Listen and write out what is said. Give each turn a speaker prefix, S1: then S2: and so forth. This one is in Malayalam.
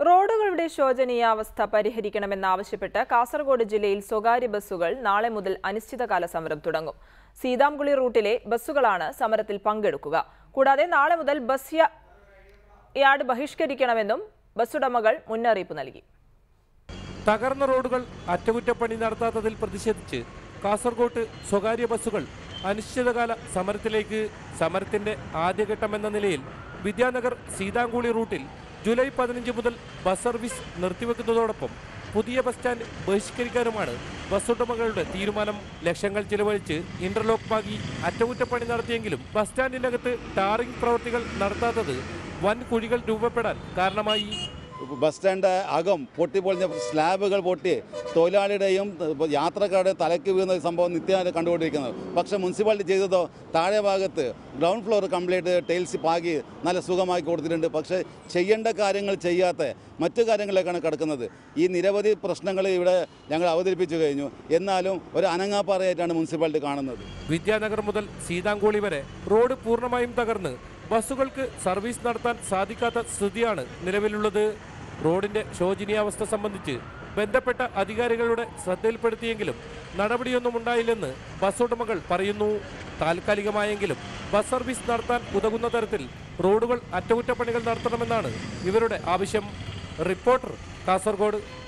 S1: റോഡുകളുടെ ശോചനീയാവസ്ഥ പരിഹരിക്കണമെന്നാവശ്യപ്പെട്ട് കാസർഗോഡ് ജില്ലയിൽ സ്വകാര്യ ബസ്സുകൾ നാളെ മുതൽ അനിശ്ചിതകാല സമരം തുടങ്ങും സീതാംകുളി റൂട്ടിലെ ബസ്സുകളാണ് സമരത്തിൽ പങ്കെടുക്കുക കൂടാതെ നാളെ മുതൽ ബസ് യാ- യാർഡ് ബഹിഷ്കരിക്കണമെന്നും ബസ്സുടമകൾ മുന്നറിയിപ്പ് നൽകി
S2: തകർന്ന റോഡുകൾ അറ്റകുറ്റപ്പണി നടത്താത്തതിൽ പ്രതിഷേധിച്ച് കാസർഗോട്ട് സ്വകാര്യ ബസ്സുകൾ അനിശ്ചിതകാല സമരത്തിലേക്ക് സമരത്തിന്റെ ആദ്യഘട്ടമെന്ന നിലയിൽ വിദ്യാനഗർ സീതാങ്കുളി റൂട്ടിൽ ജൂലൈ പതിനഞ്ച് മുതൽ ബസ് സർവീസ് നിർത്തിവെക്കുന്നതോടൊപ്പം പുതിയ ബസ് സ്റ്റാൻഡ് ബഹിഷ്കരിക്കാനുമാണ് ബസ് ഉടമകളുടെ തീരുമാനം ലക്ഷങ്ങൾ ചിലവഴിച്ച് ഇന്റർലോക്ക് പാകി അറ്റകുറ്റപ്പണി നടത്തിയെങ്കിലും ബസ് സ്റ്റാൻഡിനകത്ത് ടാറിംഗ് പ്രവൃത്തികൾ നടത്താത്തത് വൻ കുഴികൾ രൂപപ്പെടാൻ കാരണമായി
S3: ബസ് സ്റ്റാൻഡ് അകം പൊട്ടിപ്പൊളിഞ്ഞ സ്ലാബുകൾ പൊട്ടി തൊഴിലാളിയുടെയും ഇപ്പൊ യാത്രക്കാരുടെയും തലയ്ക്ക് വീഴുന്ന ഒരു സംഭവം നിത്യമായി കണ്ടുകൊണ്ടിരിക്കുന്നത് പക്ഷേ മുനിസിപ്പാലിറ്റി ചെയ്തതോ താഴെ ഭാഗത്ത് ഗ്രൗണ്ട് ഫ്ലോർ കംപ്ലീറ്റ് ടൈൽസ് പാകി നല്ല സുഖമാക്കി കൊടുത്തിട്ടുണ്ട് പക്ഷേ ചെയ്യേണ്ട കാര്യങ്ങൾ ചെയ്യാത്ത മറ്റു കാര്യങ്ങളിലേക്കാണ് കിടക്കുന്നത് ഈ നിരവധി പ്രശ്നങ്ങൾ ഇവിടെ ഞങ്ങൾ അവതരിപ്പിച്ചു കഴിഞ്ഞു എന്നാലും ഒരു അനങ്ങാപ്പാറയായിട്ടാണ് മുനിസിപ്പാലിറ്റി കാണുന്നത്
S2: വിദ്യാനഗർ മുതൽ സീതാങ്കോളി വരെ റോഡ് പൂർണ്ണമായും തകർന്ന് ബസ്സുകൾക്ക് സർവീസ് നടത്താൻ സാധിക്കാത്ത സ്ഥിതിയാണ് നിലവിലുള്ളത് റോഡിന്റെ ശോചനീയാവസ്ഥ സംബന്ധിച്ച് ബന്ധപ്പെട്ട അധികാരികളുടെ ശ്രദ്ധയിൽപ്പെടുത്തിയെങ്കിലും നടപടിയൊന്നും ഉണ്ടായില്ലെന്ന് ബസ് ഉടമകൾ പറയുന്നു താൽക്കാലികമായെങ്കിലും ബസ് സർവീസ് നടത്താൻ ഉതകുന്ന തരത്തിൽ റോഡുകൾ അറ്റകുറ്റപ്പണികൾ നടത്തണമെന്നാണ് ഇവരുടെ ആവശ്യം റിപ്പോർട്ടർ കാസർഗോഡ്